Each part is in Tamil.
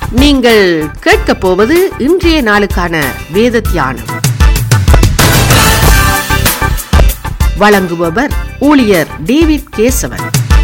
நீங்கள் கேட்கப் போவது இன்றைய நாளுக்கான வேத தியானம் வழங்குபவர் ஊழியர் டேவிட் கேசவன்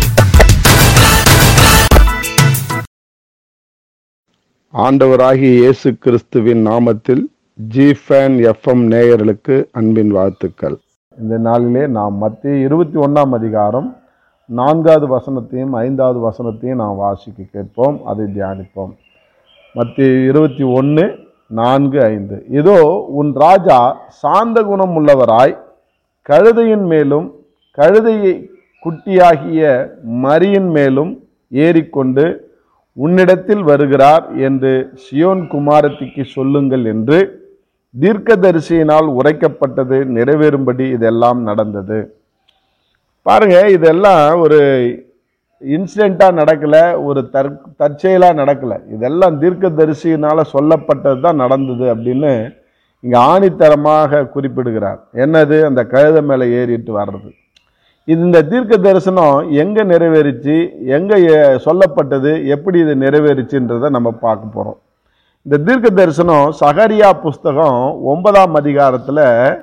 ஆண்டவராகிய இயேசு கிறிஸ்துவின் நாமத்தில் ஜிஃபேன் எஃப்எம் நேயர்களுக்கு அன்பின் வாழ்த்துக்கள் இந்த நாளிலே நாம் மத்திய இருபத்தி ஒன்றாம் அதிகாரம் நான்காவது வசனத்தையும் ஐந்தாவது வசனத்தையும் நாம் வாசிக்க கேட்போம் அதை தியானிப்போம் மத்திய இருபத்தி ஒன்று நான்கு ஐந்து இதோ உன் ராஜா சாந்த குணம் உள்ளவராய் கழுதையின் மேலும் கழுதையை குட்டியாகிய மரியின் மேலும் ஏறிக்கொண்டு உன்னிடத்தில் வருகிறார் என்று சியோன் குமாரத்திக்கு சொல்லுங்கள் என்று தீர்க்கதரிசியினால் உரைக்கப்பட்டது நிறைவேறும்படி இதெல்லாம் நடந்தது பாருங்க இதெல்லாம் ஒரு இன்சிடெண்ட்டாக நடக்கலை ஒரு தற் தற்செயலாக நடக்கலை இதெல்லாம் தீர்க்கதரிசியினால் சொல்லப்பட்டது தான் நடந்தது அப்படின்னு இங்கே ஆணித்தரமாக குறிப்பிடுகிறார் என்னது அந்த கழுத மேலே ஏறிட்டு வர்றது இது இந்த தீர்க்க தரிசனம் எங்கே நிறைவேறிச்சு எங்கே சொல்லப்பட்டது எப்படி இது நிறைவேறிச்சுன்றதை நம்ம பார்க்க போகிறோம் இந்த தீர்க்க தரிசனம் சகரியா புஸ்தகம் ஒன்பதாம் அதிகாரத்தில்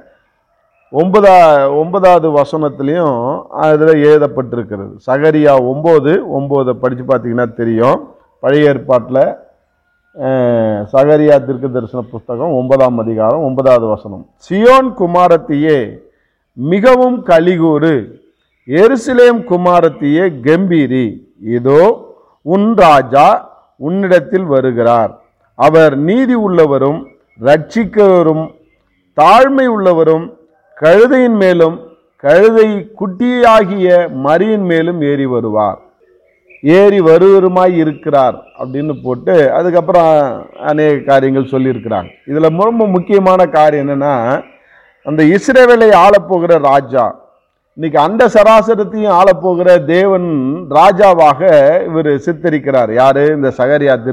ஒன்பதா ஒன்பதாவது வசனத்துலேயும் அதில் எழுதப்பட்டிருக்கிறது சகரியா ஒம்பது ஒம்போதை படித்து பார்த்தீங்கன்னா தெரியும் பழைய ஏற்பாட்டில் அஹ், சகரியா தீர்க்க தரிசன புஸ்தகம் ஒன்பதாம் அதிகாரம் ஒன்பதாவது வசனம் சியோன் குமாரத்தியே மிகவும் கலிகூறு எருசலேம் குமாரத்தியே கம்பீரி இதோ உன் ராஜா உன்னிடத்தில் வருகிறார் அவர் நீதி உள்ளவரும் ரட்சிக்கிறவரும் தாழ்மை உள்ளவரும் கழுதையின் மேலும் கழுதை குட்டியாகிய மரியின் மேலும் ஏறி வருவார் ஏறி வருவருமாய் இருக்கிறார் அப்படின்னு போட்டு அதுக்கப்புறம் அநேக காரியங்கள் சொல்லியிருக்கிறாங்க இதில் ரொம்ப முக்கியமான காரியம் என்னன்னா அந்த இஸ்ரேவேலை ஆளப்போகிற ராஜா இன்னைக்கு அந்த சராசரத்தையும் ஆளப்போகிற தேவன் ராஜாவாக இவர் சித்தரிக்கிறார் யாரு இந்த சகரியா